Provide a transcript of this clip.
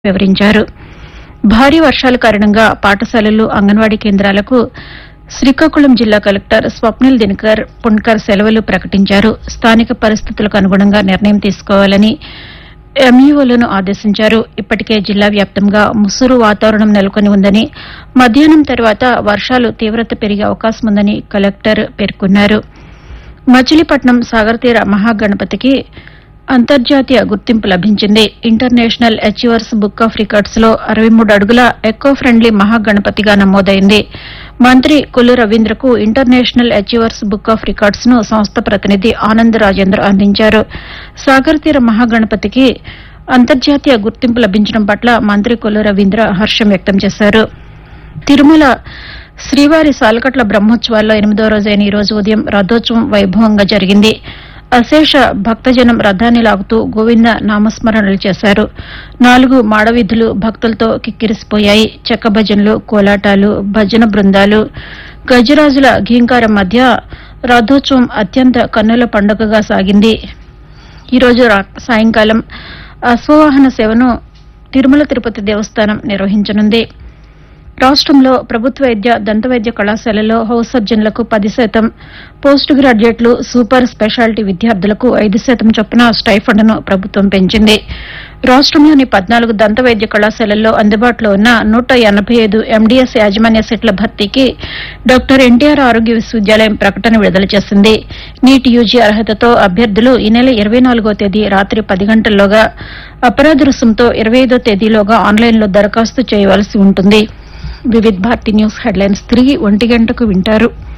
వివరించారు భారీ వర్షాల కారణంగా పాఠశాలలు అంగన్వాడీ కేంద్రాలకు శ్రీకాకుళం జిల్లా కలెక్టర్ స్వప్నిల్ దినకర్ పుణ్కర్ సెలవులు ప్రకటించారు స్థానిక పరిస్థితులకు అనుగుణంగా నిర్ణయం తీసుకోవాలని ఎంఈఓలను ఆదేశించారు ఇప్పటికే జిల్లా వ్యాప్తంగా ముసురు వాతావరణం నెలకొని ఉందని మధ్యాహ్నం తర్వాత వర్షాలు తీవ్రత పెరిగే అవకాశం ఉందని కలెక్టర్ పేర్కొన్నారు మచిలీపట్నం సాగర్ తీర మహాగణపతికి అంతర్జాతీయ గుర్తింపు లభించింది international achievers book of records లో అరవై మూడు అడుగుల ఎకో ఫ్రెండ్లీ మహాగణపతిగా నమోదైంది మంత్రి కొల్లు రవీంద్రకు international achievers book of records ను సంస్థ ప్రతినిధి ఆనంద్ రాజేంద్ర అందించారు సాగర్ తీర మహాగణపతికి అంతర్జాతీయ గుర్తింపు లభించడం పట్ల మంత్రి కొల్లు రవీంద్ర హర్షం వ్యక్తం చేశారు తిరుమల శ్రీవారి సాలకట్ల బ్రహ్మోత్సవాల్లో ఎనిమిదో రోజైన ఈ రోజు ఉదయం రథోత్సవం వైభవంగా జరిగింది అశేష భక్తజనం రథాన్ని లాగుతూ గోవింద నామస్మరణలు చేశారు నాలుగు మాడవీధులు భక్తులతో కిక్కిరిసిపోయాయి చెక్క భజనలు కోలాటాలు భజన బృందాలు గజరాజుల ఘీంకారం మధ్య రథోత్సవం అత్యంత కన్నుల పండుగగా సాగింది ఈ రోజు రా- సాయంకాలం అశ్వవాహన సేవను తిరుమల తిరుపతి దేవస్థానం నిర్వహించనుంది రాష్ట్రంలో ప్రభుత్వ వైద్య దంత వైద్య కళాశాలలో హౌస్ సర్జన్లకు పది శాతం పోస్ట్ గ్రాడ్యుయేట్లు సూపర్ స్పెషాలిటీ విద్యార్థులకు ఐదు శాతం చొప్పున స్టైఫండ్ను ప్రభుత్వం పెంచింది రాష్ట్రంలోని పద్నాలుగు దంత వైద్య కళాశాలల్లో అందుబాటులో ఉన్న నూట ఎనబై ఐదు ఎండీఎస్ యాజమాన్య సీట్ల భర్తీకి డాక్టర్ ఎన్టీఆర్ ఆరోగ్య విశ్వవిద్యాలయం ప్రకటన విడుదల చేసింది నీట్ యూజీ అర్హతతో అభ్యర్థులు ఈ నెల ఇరవై నాలుగో తేదీ రాత్రి పది గంటల్లోగా అపరాధ రుసుంతో ఇరవై ఐదో తేదీలోగా ఆన్లైన్లో దరఖాస్తు చేయవలసి ఉంటుంది వివిధ్ భారతి న్యూస్ హెడ్లైన్స్ తిరిగి ఒంటి గంటకు వింటారు